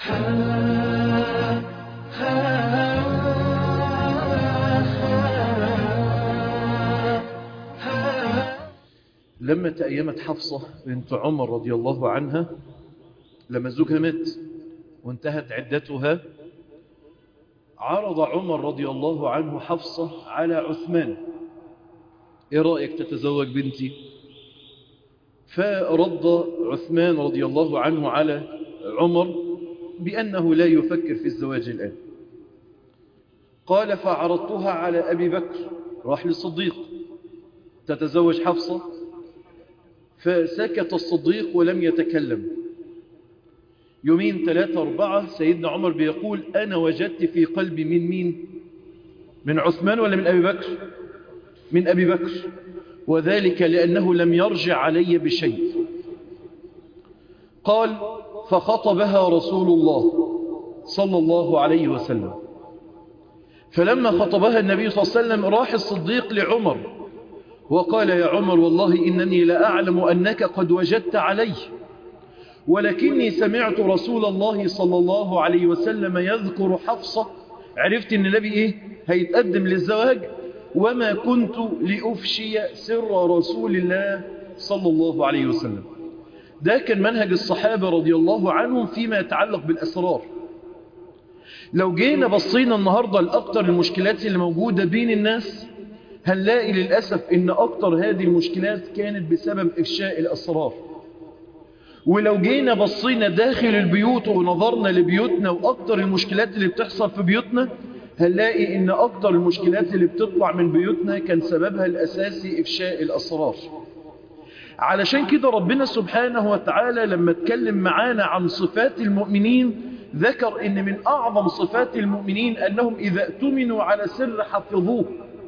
لما تأيمت حفصة بنت عمر رضي الله عنها لما زوجها مات وانتهت عدتها عرض عمر رضي الله عنه حفصة على عثمان ايه رأيك تتزوج بنتي فرد عثمان رضي الله عنه على عمر بأنه لا يفكر في الزواج الآن قال فعرضتها على أبي بكر راح للصديق تتزوج حفصة فسكت الصديق ولم يتكلم يومين ثلاثة أربعة سيدنا عمر بيقول أنا وجدت في قلبي من مين من عثمان ولا من أبي بكر من أبي بكر وذلك لأنه لم يرجع علي بشيء قال فخطبها رسول الله صلى الله عليه وسلم فلما خطبها النبي صلى الله عليه وسلم راح الصديق لعمر وقال يا عمر والله إنني لأعلم أنك قد وجدت علي ولكني سمعت رسول الله صلى الله عليه وسلم يذكر حفصة عرفت أن النبي إيه هيتقدم للزواج وما كنت لأفشي سر رسول الله صلى الله عليه وسلم ده كان منهج الصحابة رضي الله عنهم فيما يتعلق بالأسرار لو جينا بصينا النهاردة لأكتر المشكلات اللي موجودة بين الناس هنلاقي للأسف إن أكتر هذه المشكلات كانت بسبب إفشاء الأسرار ولو جينا بصينا داخل البيوت ونظرنا لبيوتنا وأكتر المشكلات اللي بتحصل في بيوتنا هنلاقي إن أكتر المشكلات اللي بتطلع من بيوتنا كان سببها الأساسي إفشاء الأسرار علشان كده ربنا سبحانه وتعالى لما اتكلم معانا عن صفات المؤمنين ذكر إن من أعظم صفات المؤمنين أنهم إذا اؤتمنوا على سر حفظوه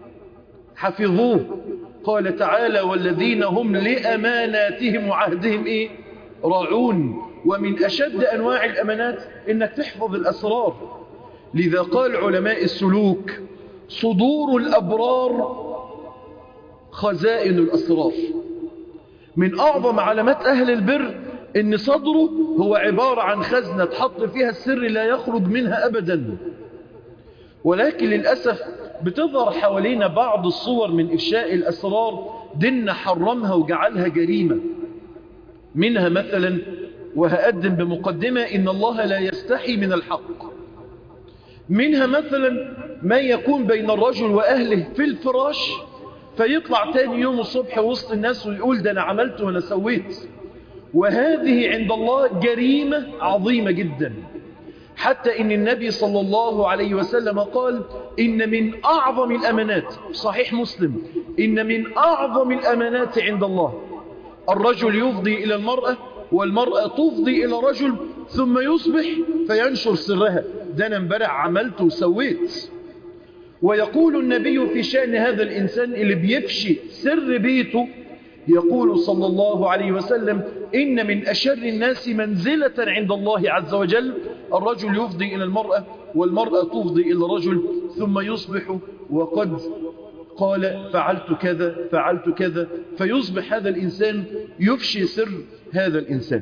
حفظوه قال تعالى والذين هم لأماناتهم وعهدهم إيه راعون ومن أشد أنواع الأمانات إنك تحفظ الأسرار لذا قال علماء السلوك صدور الأبرار خزائن الأسرار من أعظم علامات أهل البر إن صدره هو عبارة عن خزنة تحط فيها السر لا يخرج منها أبدا ولكن للأسف بتظهر حوالينا بعض الصور من إفشاء الأسرار ديننا حرمها وجعلها جريمة منها مثلا وهقدم بمقدمة إن الله لا يستحي من الحق منها مثلا ما يكون بين الرجل وأهله في الفراش فيطلع تاني يوم الصبح وسط الناس ويقول ده أنا عملت وأنا سويت وهذه عند الله جريمة عظيمة جدا حتى إن النبي صلى الله عليه وسلم قال إن من أعظم الأمانات صحيح مسلم إن من أعظم الأمانات عند الله الرجل يفضي إلى المرأة والمرأة تفضي إلى رجل ثم يصبح فينشر سرها ده أنا امبارح عملت وسويت ويقول النبي في شأن هذا الإنسان اللي بيفشي سر بيته يقول صلى الله عليه وسلم إن من أشر الناس منزلة عند الله عز وجل الرجل يفضي إلى المرأة والمرأة تفضي إلى الرجل ثم يصبح وقد قال فعلت كذا فعلت كذا فيصبح هذا الإنسان يفشي سر هذا الإنسان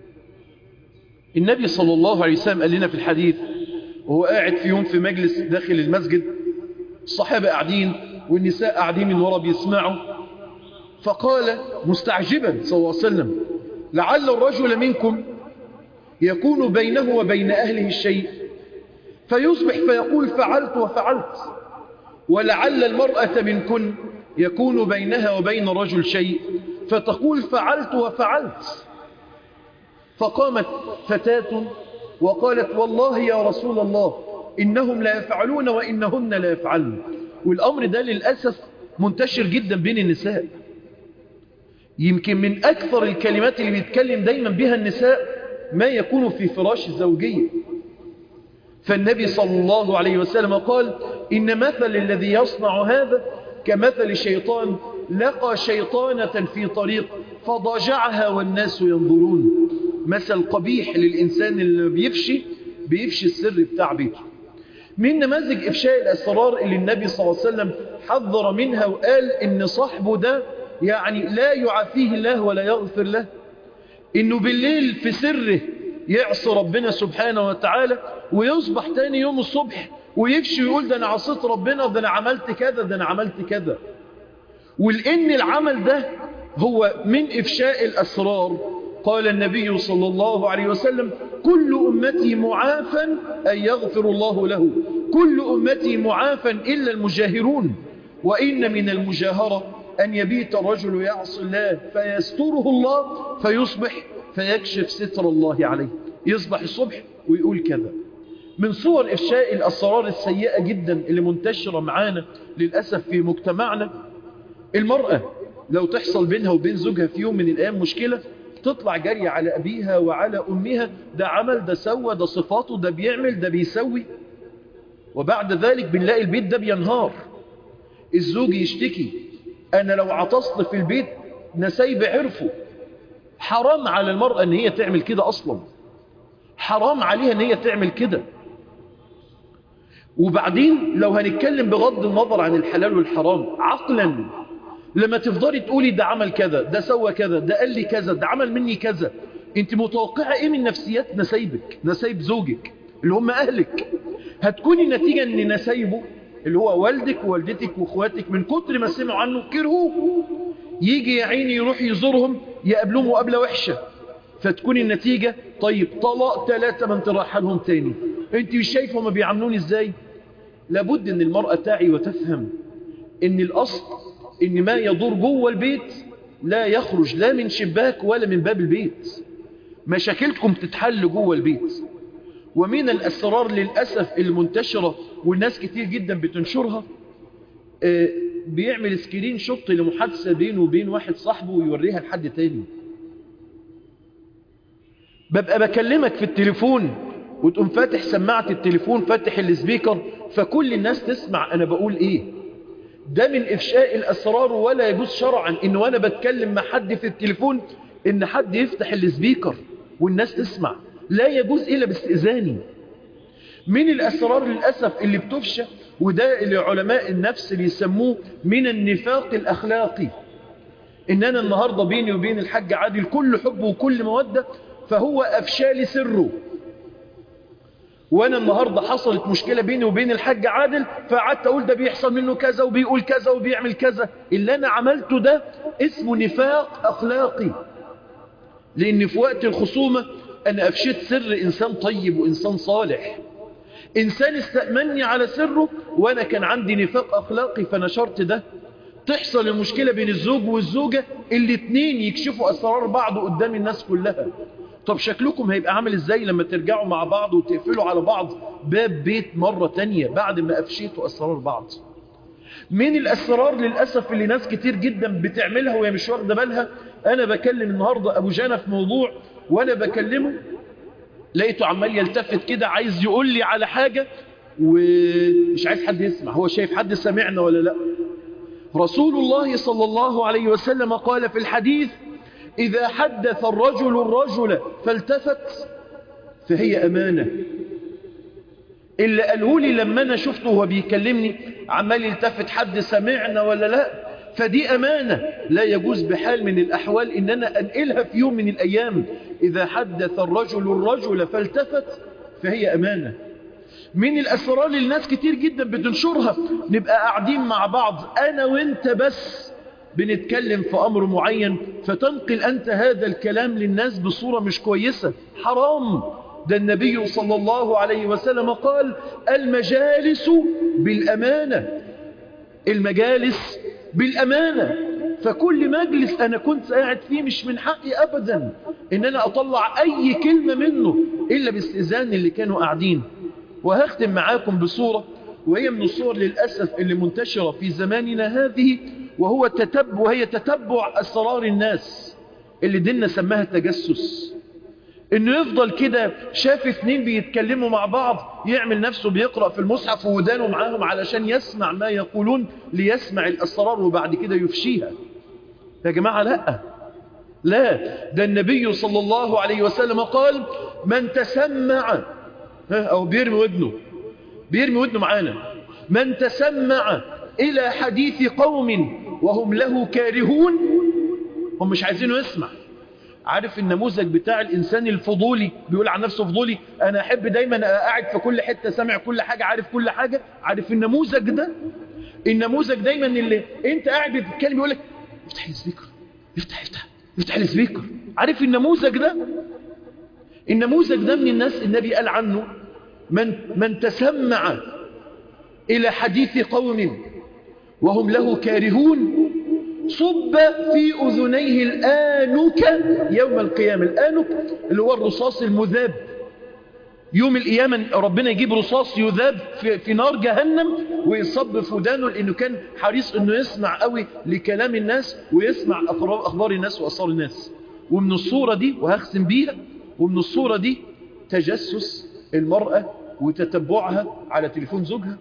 النبي صلى الله عليه وسلم قال لنا في الحديث وهو قاعد في يوم في مجلس داخل المسجد الصحابة قاعدين والنساء قاعدين من وراء بيسمعوا فقال مستعجبا صلى الله عليه وسلم لعل الرجل منكم يكون بينه وبين أهله الشيء فيصبح فيقول فعلت وفعلت ولعل المرأة منكن يكون بينها وبين رجل شيء فتقول فعلت وفعلت فقامت فتاة وقالت والله يا رسول الله إنهم لا يفعلون وإنهن لا يفعلن والأمر ده للأسف منتشر جدا بين النساء يمكن من أكثر الكلمات اللي بيتكلم دايما بها النساء ما يكون في فراش الزوجية فالنبي صلى الله عليه وسلم قال إن مثل الذي يصنع هذا كمثل شيطان لقى شيطانة في طريق فضجعها والناس ينظرون مثل قبيح للإنسان اللي بيفشي بيفشي السر بتاع بيته من نماذج إفشاء الأسرار اللي النبي صلى الله عليه وسلم حذر منها وقال إن صاحبه ده يعني لا يعافيه الله ولا يغفر له إنه بالليل في سره يعصي ربنا سبحانه وتعالى ويصبح تاني يوم الصبح ويفشي ويقول ده أنا عصيت ربنا ده أنا عملت كذا ده أنا عملت كذا ولأن العمل ده هو من إفشاء الأسرار قال النبي صلى الله عليه وسلم كل أمتي معافى أن يغفر الله له كل أمتي معافى إلا المجاهرون وإن من المجاهرة أن يبيت الرجل يعصي الله فيستره الله فيصبح فيكشف ستر الله عليه يصبح الصبح ويقول كذا من صور إفشاء الأسرار السيئة جدا اللي منتشرة معانا للأسف في مجتمعنا المرأة لو تحصل بينها وبين زوجها في يوم من الأيام مشكلة تطلع جري على أبيها وعلى أمها ده عمل ده سوى ده صفاته ده بيعمل ده بيسوي وبعد ذلك بنلاقي البيت ده بينهار الزوج يشتكي أنا لو عطست في البيت نسايب عرفه حرام على المرأة أن هي تعمل كده أصلا حرام عليها أن هي تعمل كده وبعدين لو هنتكلم بغض النظر عن الحلال والحرام عقلا لما تفضلي تقولي ده عمل كذا ده سوى كذا ده قال لي كذا ده عمل مني كذا انت متوقعة ايه من نفسيات نسايبك نسايب زوجك اللي هم اهلك هتكوني النتيجة ان نسايبه اللي هو والدك ووالدتك واخواتك من كتر ما سمعوا عنه كرهوه يجي يا عيني يروح يزورهم يقابلهم مقابلة وحشة فتكون النتيجة طيب طلاق ثلاثة من تراح لهم تاني انت مش شايفه ما بيعاملوني ازاي لابد ان المرأة تعي وتفهم ان الاصل ان ما يدور جوه البيت لا يخرج لا من شباك ولا من باب البيت مشاكلكم تتحل جوه البيت ومن الأسرار للأسف المنتشرة والناس كتير جدا بتنشرها آه، بيعمل سكرين شوت لمحادثة بينه وبين واحد صاحبه ويوريها لحد تاني ببقى بكلمك في التليفون وتقوم فاتح سماعة التليفون فاتح السبيكر فكل الناس تسمع أنا بقول إيه ده من إفشاء الأسرار ولا يجوز شرعا إن وأنا بتكلم مع حد في التليفون إن حد يفتح السبيكر والناس تسمع لا يجوز إلا باستئذاني من الأسرار للأسف اللي بتفشى وده اللي علماء النفس بيسموه من النفاق الأخلاقي إن أنا النهاردة بيني وبين الحاج عادل كل حب وكل مودة فهو أفشالي سره وانا النهاردة حصلت مشكلة بيني وبين الحاج عادل فقعدت اقول ده بيحصل منه كذا وبيقول كذا وبيعمل كذا اللي انا عملته ده اسمه نفاق اخلاقي لان في وقت الخصومة انا افشيت سر انسان طيب وانسان صالح انسان استأمني على سره وانا كان عندي نفاق اخلاقي فنشرت ده تحصل المشكلة بين الزوج والزوجة الاتنين يكشفوا اسرار بعض قدام الناس كلها طب شكلكم هيبقى عامل ازاي لما ترجعوا مع بعض وتقفلوا على بعض باب بيت مرة تانية بعد ما افشيتوا اسرار بعض من الاسرار للأسف اللي ناس كتير جدا بتعملها وهي مش واخده بالها انا بكلم النهاردة ابو جانا في موضوع وانا بكلمه لقيته عمال يلتفت كده عايز يقول لي على حاجة ومش عايز حد يسمع هو شايف حد سمعنا ولا لا رسول الله صلى الله عليه وسلم قال في الحديث إذا حدث الرجل الرجل فالتفت فهي أمانة اللي قالوا لي لما أنا شفته وهو بيكلمني عمال يلتفت حد سمعنا ولا لا فدي أمانة لا يجوز بحال من الأحوال إن أنا أنقلها في يوم من الأيام إذا حدث الرجل الرجل فالتفت فهي أمانة من الأسرار اللي الناس كتير جدا بتنشرها نبقى قاعدين مع بعض أنا وإنت بس بنتكلم في أمر معين فتنقل أنت هذا الكلام للناس بصورة مش كويسة حرام ده النبي صلى الله عليه وسلم قال المجالس بالأمانة المجالس بالأمانة فكل مجلس أنا كنت قاعد فيه مش من حقي أبدا إن أنا أطلع أي كلمة منه إلا باستئذان اللي كانوا قاعدين وهختم معاكم بصورة وهي من الصور للأسف اللي منتشرة في زماننا هذه وهو التتبع وهي تتبع أسرار الناس اللي ديننا سماها تجسس انه يفضل كده شاف اثنين بيتكلموا مع بعض يعمل نفسه بيقرأ في المصحف وودانه معاهم علشان يسمع ما يقولون ليسمع الأسرار وبعد كده يفشيها يا جماعة لا لا ده النبي صلى الله عليه وسلم قال من تسمع أو بيرمي ودنه بيرمي ودنه معانا من تسمع إلى حديث قوم وهم له كارهون هم مش عايزينه يسمع عارف النموذج بتاع الإنسان الفضولي بيقول عن نفسه فضولي أنا أحب دايما قاعد في كل حتة سامع كل حاجة عارف كل حاجة عارف النموذج ده النموذج دايما اللي انت قاعد بتتكلم يقول لك افتح السبيكر افتح افتح افتح السبيكر عارف النموذج ده النموذج ده من الناس النبي قال عنه من, من تسمع إلى حديث قوم وهم له كارهون صب في أذنيه الآنك يوم القيامة الآنك اللي هو الرصاص المذاب يوم القيامة ربنا يجيب رصاص يذاب في, في نار جهنم ويصب في ودانه لأنه كان حريص أنه يسمع قوي لكلام الناس ويسمع أخبار الناس وأسرار الناس ومن الصورة دي وهختم بيها ومن الصورة دي تجسس المرأة وتتبعها على تليفون زوجها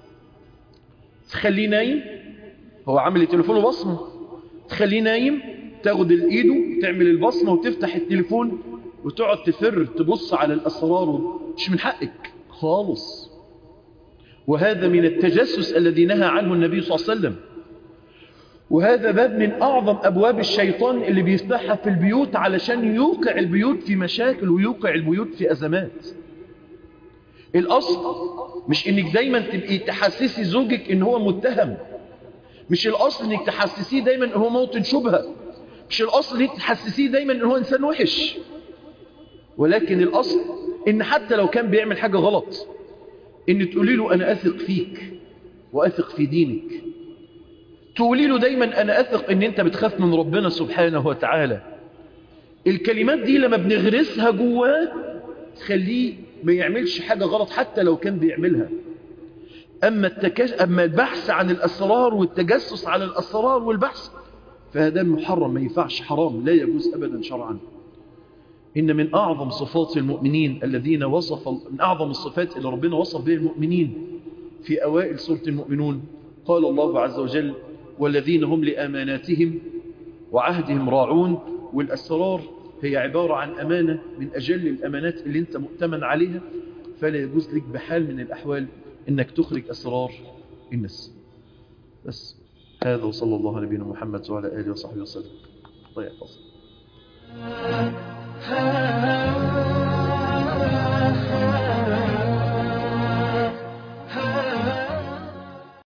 تخليه نايم هو عامل تليفونه بصمة تخليه نايم تاخد الايده تعمل البصمة وتفتح التليفون وتقعد تفر تبص على الأسرار مش من حقك خالص وهذا من التجسس الذي نهى عنه النبي صلى الله عليه وسلم وهذا باب من أعظم أبواب الشيطان اللي بيفتحها في البيوت علشان يوقع البيوت في مشاكل ويوقع البيوت في أزمات الأصل مش إنك دايما تبقي تحسسي زوجك إن هو متهم مش الأصل إنك تحسسيه دايما إن هو موطن شبهة مش الأصل إنك تحسسيه دايما إن هو إنسان وحش ولكن الأصل إن حتى لو كان بيعمل حاجة غلط إن تقولي له أنا أثق فيك وأثق في دينك تقولي له دايما أنا أثق إن أنت بتخاف من ربنا سبحانه وتعالى الكلمات دي لما بنغرسها جواه تخليه ما يعملش حاجة غلط حتى لو كان بيعملها أما, التكش... أما البحث عن الأسرار والتجسس على الأسرار والبحث فهذا محرم ما ينفعش حرام لا يجوز أبدا شرعا إن من أعظم صفات المؤمنين الذين وصف من أعظم الصفات اللي ربنا وصف بها المؤمنين في أوائل سورة المؤمنون قال الله عز وجل والذين هم لأماناتهم وعهدهم راعون والأسرار هي عبارة عن أمانة من أجل الأمانات اللي أنت مؤتمن عليها فلا يجوز لك بحال من الأحوال أنك تخرج أسرار الناس بس هذا وصلى الله على نبينا محمد وعلى آله وصحبه وسلم الله يحفظك